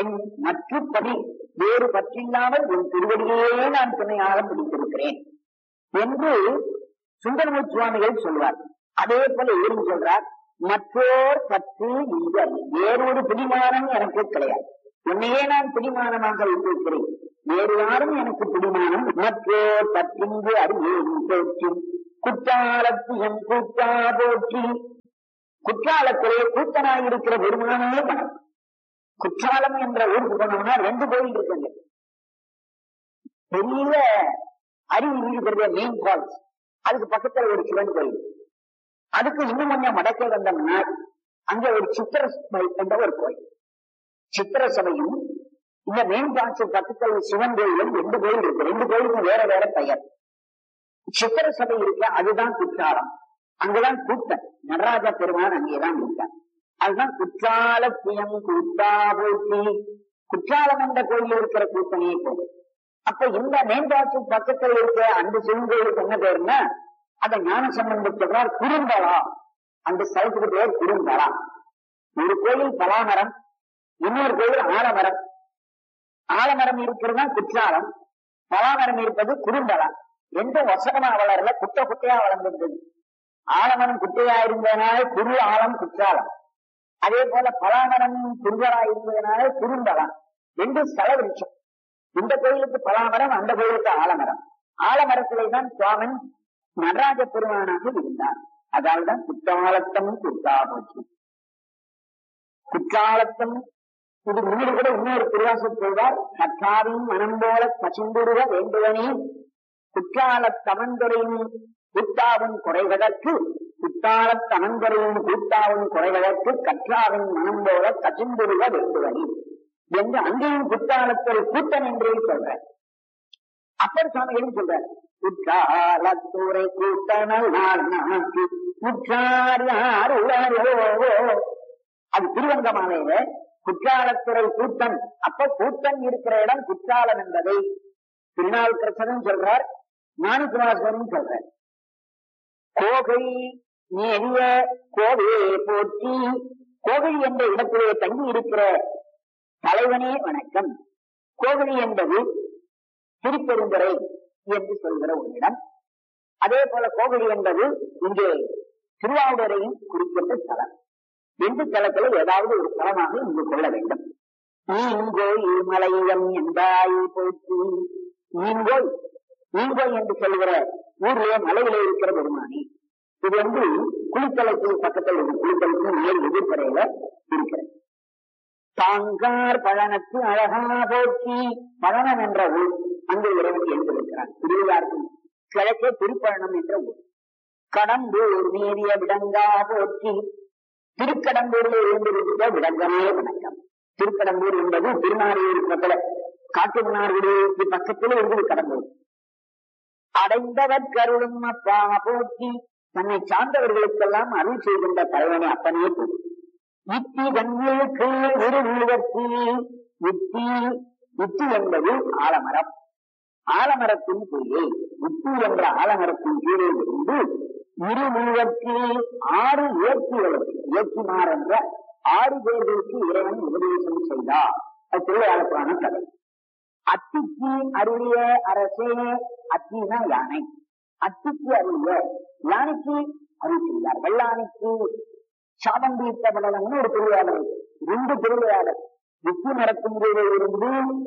மற்றபடி வேறு பற்றில்லாமல் உன் திருவடியே நான் துணையாக பிடித்திருக்கிறேன் என்று சுந்தரமூர் சுவாமிகள் சொல்வார் அதே போல ஏறும் சொல்றார் மற்றோர் பற்று இங்கு வேறொரு பிடிமானம் எனக்கு கிடையாது உன்னையே நான் பிடிமானமாக வைத்திருக்கிறேன் வேறு யாரும் எனக்கு பிடிமானம் மற்றோர் பற்றிங்கு அறியேன் போற்றி குற்றாலத்து என் கூட்டா போற்றி குற்றாலத்திலே கூத்தனாயிருக்கிற பெருமானமே மனம் குற்றாலம் என்ற ஊருக்கு போனோம்னா ரெண்டு கோயில் இருக்குங்க பெரிய அருவி இருக்கிற மெயின் ஃபால்ஸ் அதுக்கு பக்கத்துல ஒரு சிவன் கோயில் அதுக்கு இன்னும் கொஞ்சம் வடக்கே வந்தோம்னா அங்க ஒரு சித்திர சபை என்ற ஒரு கோயில் சித்திர சபையும் இந்த மெயின் ஃபால்ஸ் பக்கத்துல சிவன் கோயிலும் ரெண்டு கோயில் இருக்கு ரெண்டு கோயிலுக்கும் வேற வேற பெயர் சித்திர சபை இருக்க அதுதான் குற்றாலம் அங்கதான் கூட்டம் நடராஜ பெருமான் அங்கேதான் இருக்கார் அதுதான் குற்றால புயம் கூட்டா போட்டி குற்றாலம் என்ற கோயில் இருக்கிற கூட்டமே போகுது அப்ப இந்த மேம்பாட்டு பக்கத்தில் இருக்கிற அந்த சிவங்கோயிலுக்கு என்ன பேருன்னா அந்த ஞான சம்பந்தம் சொல்றார் குறும்பலா அந்த ஸ்தலத்துக்கு பேர் குறும்பலா ஒரு கோயில் பலாமரம் இன்னொரு கோயில் ஆலமரம் ஆலமரம் இருக்கிறது குற்றாலம் பலாமரம் இருப்பது குறும்பலா ரெண்டும் வசனமா வளரல குட்டை குட்டையா வளர்ந்திருந்தது ஆலமரம் குட்டையா இருந்ததுனால குரு ஆலம் குற்றாலம் அதே போல பலாமரம் குறுகலா இருந்ததுனால குறும்பலம் ரெண்டு ஸ்தல விருட்சம் இந்த கோயிலுக்கு பலாமரம் அந்த கோயிலுக்கு ஆலமரம் ஆலமரத்திலே தான் சுவாமன் நடராஜ பெருமானாக இருந்தார் அதால்தான் குற்றாலத்தம் குற்றா போச்சு குற்றாலத்தம் இது முன்னாடி கூட இன்னொரு திருவாசம் சொல்வார் கற்றாவின் மனம் போல பசுந்துருக வேண்டுவனே குற்றாலத் தமந்துரையும் கூட்டாவும் குறைவதற்கு குற்றாலத் தமந்துரையும் கூட்டாவும் குறைவதற்கு கற்றாவின் மனம் போல கசிந்துருக வேண்டுவனே என்று அங்கேயும் குற்றாலத்தில் கூட்டம் என்றே சொல்ற அப்பர் சுவாமிகளும் சொல்றார் குற்றாலத்துறை கூட்டணல் நாட்டு குற்றார் யார் உளரோ அது திருவங்கமாலையில குற்றாலத்துறை கூட்டம் அப்ப கூட்டம் இருக்கிற இடம் குற்றாலம் என்பதை திருநாவுக்கரசரும் சொல்றார் ஞானகுமாரசுவரும் சொல்றார் கோகை நேரிய கோவையை போற்றி கோகை என்ற இடத்திலே தங்கி இருக்கிற தலைவனே வணக்கம் கோவிலி என்பது திருப்பெருந்துறை என்று சொல்கிற ஒரு இடம் அதே போல கோவிலி என்பது இங்கே திருவாவூரையும் குறிப்பிட்ட ஸ்தலம் எந்த ஸ்தலத்தில் ஏதாவது ஒரு ஸ்தலமாக இங்கு கொள்ள வேண்டும் ஈங்கோய் மலையம் என்றாய் போற்றி ஈங்கோய் ஈங்கோய் என்று சொல்கிற ஊர்லயே மலையிலே இருக்கிற பெருமானி இது வந்து குளித்தலத்துக்கு பக்கத்தில் இருக்கு குளித்தலத்துக்கு நேர் எதிர்ப்பறையில இருக்கிறது தாங்கார் பழனத்து அழகா போற்றி பழனம் என்ற ஊர் அங்கு இறைவன் எழுந்திருக்கிறான் திருவிழாக்கும் கிழக்கே திருப்பழனம் என்ற ஊர் கடம்பூர் மீறிய விடங்கா போற்றி திருக்கடம்பூர்ல இருந்திருக்கிற விடங்கமே வணக்கம் திருக்கடம்பூர் என்பது திருநாரையூர் பக்கத்துல காட்டுமன்னார்களுக்கு பக்கத்துல இருந்தது கடம்பூர் அடைந்தவர் கருளும் அப்பா போற்றி தன்னை சார்ந்தவர்களுக்கெல்லாம் அருள் செய்கின்ற தலைவனை அப்பனே போற்றி யுத்தி தங்களுக்கு விரும்புவதற்கு யுத்தி யுத்தி என்பது ஆலமரம் ஆலமரத்தின் கீழே யுத்தி என்ற ஆலமரத்தின் கீழே இருந்து இருமுழுவற்கு ஆறு இயற்கைகளுக்கு இயக்கினார் என்ற ஆறு பேர்களுக்கு இறைவன் உபதேசம் செய்தார் அது திருவிழாக்கான கதை அத்திக்கு அருளிய அரசே அத்தினா யானை அத்திக்கு அருளிய யானைக்கு அருள் செய்தார் வெள்ளானைக்கு சாபம் தீர்த்தப்படலம்னு ஒரு திருவிழாடல் ரெண்டு திருவிழாடல் வித்தி நடக்கும் போது இருந்து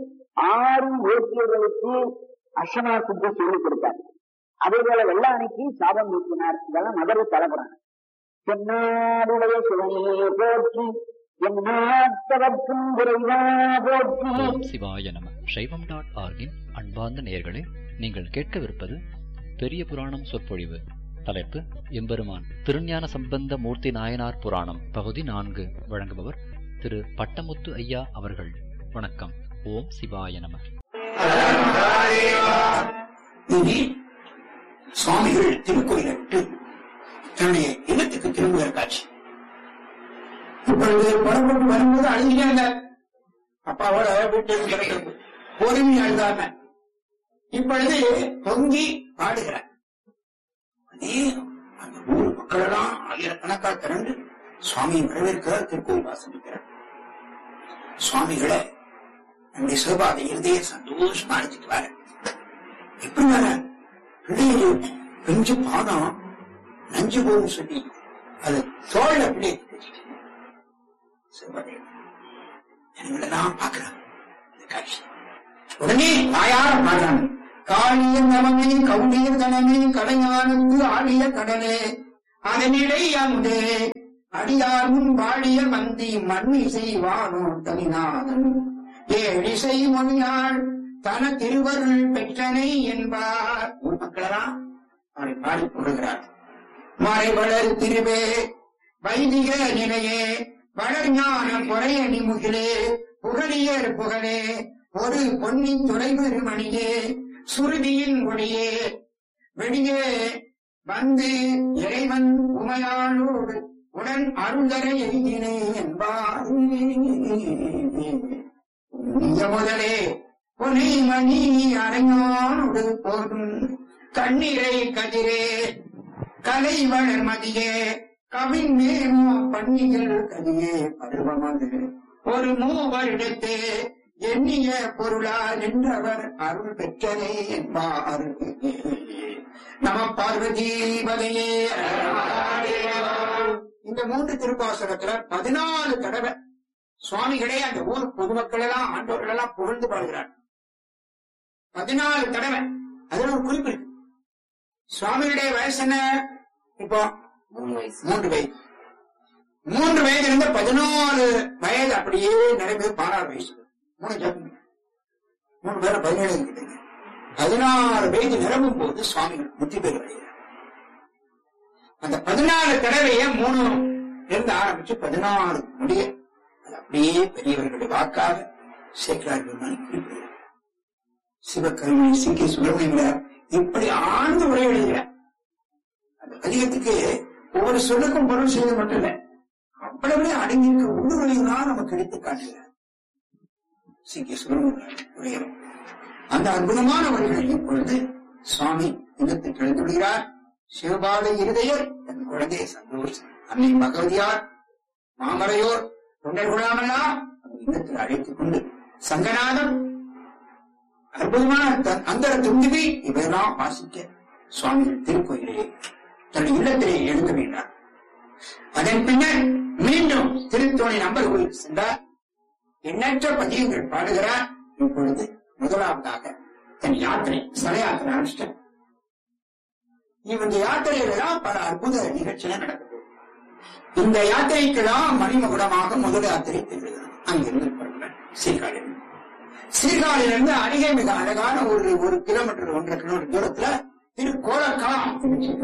ஆறு இயற்கையர்களுக்கு அஷமா சுத்தி சொல்லிக் கொடுத்தார் அதே போல வெள்ளானைக்கு சாபம் நீக்கினார் இதெல்லாம் மதுரை தலைப்புறாங்க தென்னாடுடைய சிவனையே போற்றி என் நாட்டவர்க்கும் விரைவா போற்றி ஓம் சிவாய நம சைவம் டாட் ஆர்கின் அன்பார்ந்த நேயர்களே நீங்கள் கேட்கவிருப்பது பெரிய புராணம் சொற்பொழிவு தலைப்பு எம்பெருமான் திருஞான சம்பந்த மூர்த்தி நாயனார் புராணம் பகுதி நான்கு வழங்குபவர் திரு பட்டமுத்து ஐயா அவர்கள் வணக்கம் ஓம் சிவாய நம இனி சுவாமிகள் திருக்கோயிலிட்டு தன்னுடைய இல்லத்துக்கு திரும்புகிற காட்சி இப்பொழுது புறப்பட்டு வரும்போது அழுகிறாங்க அப்பாவோட வீட்டில் கிடைக்கிறது பொறுமை அழுதாம இப்பொழுது பொங்கி பாடுகிறார் அதே அந்த ஊர் மக்கள் எல்லாம் ஆயிரக்கணக்காக திரண்டு சுவாமியை வரவேற்கிறார் திருக்கோயில் வாசலிக்கிறார் சுவாமிகளை நம்முடைய சிவபாத இருதய சந்தோஷமா அழைச்சிட்டு வர எப்படி வர பிள்ளைய பிஞ்சு பாதம் நஞ்சு போகும் சொல்லி அது தோல்ல பிள்ளைய சிவபாதை எல்லாம் பாக்குறாங்க இந்த காட்சி உடனே வாயார பாடுறாங்க காளிய நமமே கவுளிய கணமே கடையானுக்கு ஆடிய கடலே அதனிடை அமுதே அடியாரும் வாழிய மந்தி மண்ணிசை வானோ தனிநாதன் ஏழிசை மொழியாள் தன திருவருள் பெற்றனை என்பார் ஊர் மக்களெல்லாம் அவரை பாடி போடுகிறார் மறைவளர் திருவே வைதிக நிலையே வளர்ஞான பொறையணி முகிலே புகழியர் புகழே ஒரு பொன்னின் துறைவரு மணியே சுருதியின் ஒளியே வெளியே வந்து இறைவன் உமையாளோடு உடன் அருந்தர எய்தினே என்பார் நீய முதலே பொனை மணி அரைஞானோடு போதும் கண்ணீரை கதிரே கலை வளர் மதியே கவின் மேமோ பன்னிகள் கதியே பருவமது ஒரு மூவரிடத்தே எண்ணிய பொருளா நின்றவர் அருள் பெற்றனே என்பார் நம பார்வதி பதையே இந்த மூன்று திருப்பாசனத்துல பதினாலு தடவை சுவாமிகளே அந்த ஊர் பொதுமக்கள் எல்லாம் ஆண்டவர்கள் எல்லாம் புகழ்ந்து பாடுகிறார் பதினாலு தடவை அதுல ஒரு குறிப்பு இருக்கு சுவாமிகளுடைய வயசு என்ன இப்போ மூன்று வயது மூன்று வயதுல இருந்து பதினாலு வயது அப்படியே நிறைவேறு பாராறு வயசு மூணு ஜாதி மூணு பேர பதினேழு இருக்குது பதினாறு வயது நிரம்பும் போது சுவாமிகள் முத்தி பேர் அடைகிறார் அந்த பதினாலு தடவைய மூணு இருந்து ஆரம்பிச்சு பதினாலு முடிய அது அப்படியே பெரியவர்களுடைய வாக்காக சேக்கலார் பெருமானை குறிப்பிடுகிறார் சிவகருணை சி கே சுப்பிரமணியர் இப்படி ஆழ்ந்து உரை எழுதுகிறார் அந்த பதிகத்துக்கு ஒவ்வொரு சொல்லுக்கும் பொருள் செய்வது மட்டும் இல்லை அவ்வளவு அடங்கியிருக்க உள்ளுகளையும் தான் நமக்கு எடுத்து காட்டுகிறார் சி கே சுப்பிரமணியர் உரையவர் அந்த அற்புதமான வரிகளை இப்பொழுது சுவாமி இல்லத்தில் எழுந்துள்ளார் சிவபாத இருதயர் தன் குழந்தை சந்தோஷ் அன்னை பகவதியார் மாமரையோர் தொண்டர் குழாமெல்லாம் இல்லத்தில் அழைத்துக் கொண்டு சங்கநாதம் அற்புதமான தன் அந்தர தும்பிகை இவையெல்லாம் வாசிக்க சுவாமிகள் திருக்கோயிலே தன் இல்லத்திலே எழுத வேண்டார் அதன் பின்னர் மீண்டும் திருத்தோணி நம்பர் கோயில் சென்றார் எண்ணற்ற பதியங்கள் பாடுகிறார் இப்பொழுது முதலாவதாக தன் யாத்திரை ஸ்தல யாத்திரை அனுஷ்டன் இவங்க யாத்திரையில தான் பல அற்புத நிகழ்ச்சிகள் நடக்குது இந்த யாத்திரைக்கெல்லாம் மணிமகுடமாக முதல் யாத்திரை திகழ்கிறது அங்கிருந்து புறப்படுறார் சீர்காழியில் சீர்காழியிலிருந்து அருகே மிக அழகான ஒரு ஒரு கிலோமீட்டர் ஒன்றரை கிலோமீட்டர் தூரத்துல திரு கோலக்காலம்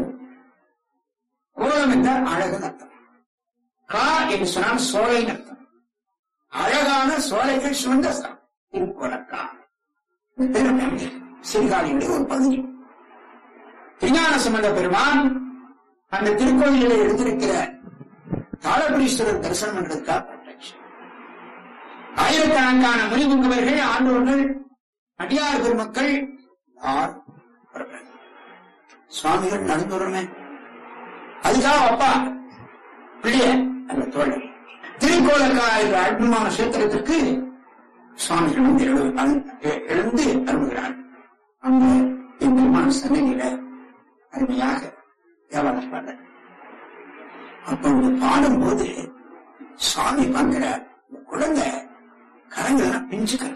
கோலம் என்றால் அழகுன்னு அர்த்தம் கா என்று சொன்னால் சோலை அர்த்தம் அழகான சோலைகள் சுழ்ந்த ஸ்தலம் திருக்கோலக்கா சீர்காழியுடைய ஒரு பகுதி திருஞான சம்பந்த பெருமான் அந்த திருக்கோயிலில் எழுந்திருக்கிற தாளபுரீஸ்வரர் தரிசனம் பண்றதுக்காக போட்டாச்சு. ஆயிரக்கணக்கான முனிமுங்கவர்கள் ஆண்டோர்கள் அடியார் பெருமக்கள் யார் புறப்படுறாங்க. சுவாமிகள் நடந்து வரமே அதுக்காக அப்பா பிள்ளைய அந்த தோழர் திருக்கோலக்கா என்ற அற்புதமான சேத்திரத்திற்கு சுவாமிகள் வந்து எழு- அழு- எழுந்து அருள்கிறார் அந்த எம்பெருமான சன்னதியில அருமையாக வியாபாரம் பண்ண அப்பொழுது பாடும்போது சுவாமி பார்க்கிற இந்த குழந்தை கரங்கள்லாம் பிஞ்சு கரை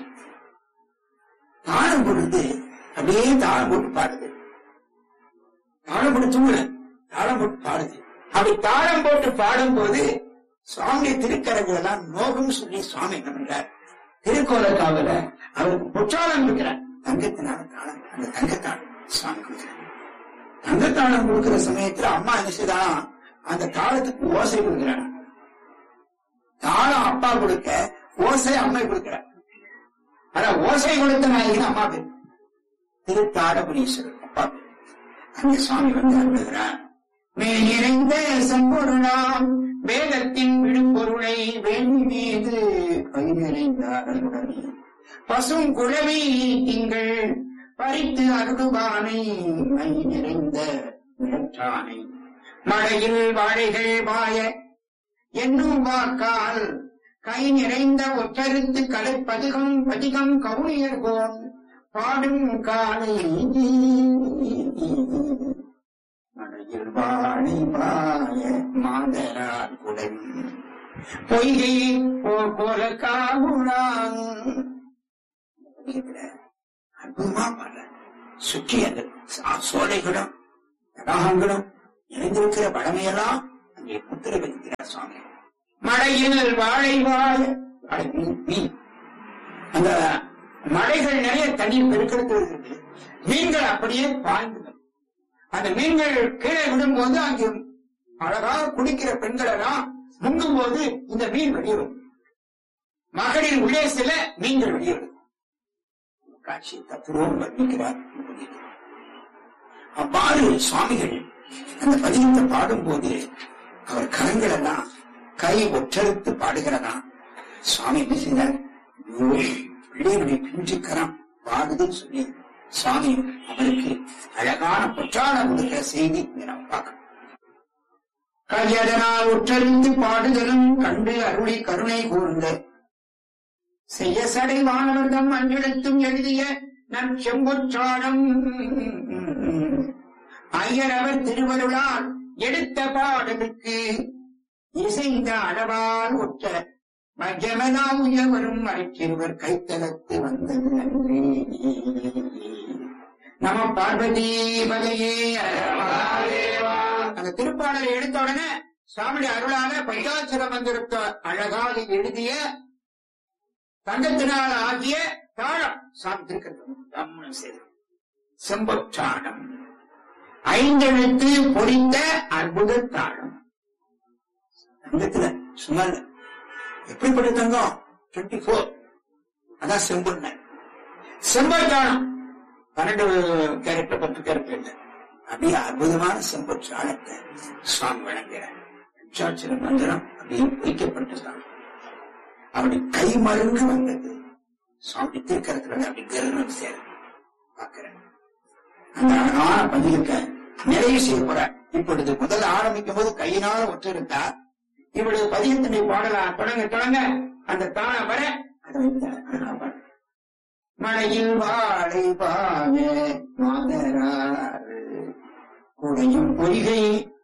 தாளம் பொழுது அப்படியே தாளம் போட்டு பாடுது தாளம் போட்டு தூங்கல தாளம் போட்டு பாடுது அப்படி தாளம் போட்டு பாடும்போது சுவாமி திருக்கரங்கள் எல்லாம் நோகும் சொல்லி சுவாமி என்ன பண்றார் திருக்கோலக்காவில அவருக்கு பொற்றாளம் இருக்கிறார் தங்கத்தினால தாளம் அந்த தங்கத்தாளம் சுவாமி கொடுக்கிறார் தங்கத்தாளம் கொடுக்கிற சமயத்துல அம்மா என்ன செய்தாலும் அந்த தாளத்துக்கு ஓசை கொடுக்கிறார் தாளம் அப்பா கொடுக்க ஓசை அம்மை கொடுக்கிறார் ஆனா ஓசை கொடுத்த நாயகன் அம்மா பேர் திருத்தாடபுரீஸ்வரர் அப்பா பேர் அங்க சுவாமி வந்து அருளுகிறார் மே நிறைந்த செம்பொருளாம் வேதத்தின் விடுபொருளை வேண்டி மீது கை நிறைந்தார் அருளனே. பசும் குழவி திங்கள் பறித்து அருடுவானை மை நிறைந்த விளற்றானை மழையில் வாழைகள் வாய என்னும் வாக்கால் கை நிறைந்த ஒற்றருந்து கலை பதிகம் பதிகம் கவுனியர் போன் பாடும் காலை மழையில் வாழை வாய மாதரார் குடை பொய்கை போர் போல காகுளான் அற்புதமா பாடுற சுற்றி அந்த சா- சோலைகளும் தடாகங்களும் நிறைந்திருக்கிற வளமையெல்லாம் அங்கே புத்திர வைக்கிறார் சுவாமி மழையில் வாழை வாழ வாழை மீன், மீன். அந்த மலைகள் நிறைய தண்ணீர் பெருக்கெடுத்து வருகிறது மீன்கள் அப்படியே பாய்ந்து வரும். அந்த மீன்கள் கீழே விடும்போது அங்கே அழகாக குடிக்கிற பெண்கள் எல்லாம் முங்கும் போது இந்த மீன் வெளியே வரும் மகளிர் உள்ளே சில மீன்கள் வெளியே வரும் காட்சி தத்துவம் வர்ணிக்கிறார் அவ்வாறு சுவாமிகள் அந்த பதிகத்தை பாடும்போது அவர் கரங்கள் எல்லாம் கை ஒற்றெடுத்து பாடுகிறதா சுவாமி என்ன செய்தார் பிள்ளைகளுடைய பிஞ்சு கரம் பாடுதுன்னு சொல்லி சுவாமி அவருக்கு அழகான பொற்றான கொடுக்கிற செய்தி இங்க நாம் பார்க்கணும் கையதனால் உற்றறிந்து பாடுதலும் கண்டு அருளி கருணை கூர்ந்த செய்ய சடை வானவர்தம் அஞ்செழுத்தும் எழுதிய நம் செம்பொற்றாடம் ஐயரவர் திருவருளால் எடுத்த பாடலுக்கு இசைந்த அளவால் ஒற்ற மஜமனா உயவரும் மறைச்சிறுவர் கைத்தலத்து வந்தது நன்றி நம பார்வதி பதையே அந்த திருப்பாடலை எடுத்த உடனே சுவாமி அருளால பஞ்சாட்சர மந்திரத்தை அழகாக எழுதிய தங்கத்தினால் ஆகிய தாழம் சாப்பிட்டிருக்கிறது செம்பொற்றாடம் ஐந்தெழுத்து பொறிந்த அற்புத தாழம் தங்கத்துல சும்மா இல்ல. எப்படிப்பட்ட தங்கம் டுவெண்ட்டி ஃபோர் அதான் செம்பொன்ன செம்பொற்றாடம் பன்னெண்டு கேரக்டர் பத்து கேரக்டர் இல்லை அப்படியே அற்புதமான செம்பொற்றாளத்தை சுவாமி வழங்குகிறார் பஞ்சாட்சர மந்திரம் அப்படியே பொறிக்கப்பட்டதான் அப்படி கை மருந்து வந்தது சுவாமி திருக்கரத்துல அப்படி கருணம் சேர பார்க்கிறேன் அந்த அழகான பதிலுக்க நிறைய செய்ய போற இப்பொழுது முதல்ல ஆரம்பிக்கும் போது கையினால ஒற்றிருந்தா இவ்வளவு பதிகத்தினை பாடலாம் தொடங்க தொடங்க அந்த தான வர அதை வைத்த அழகா பாடு. மழையில் வாழை பாய மாதராறு குடையும் பொய்கை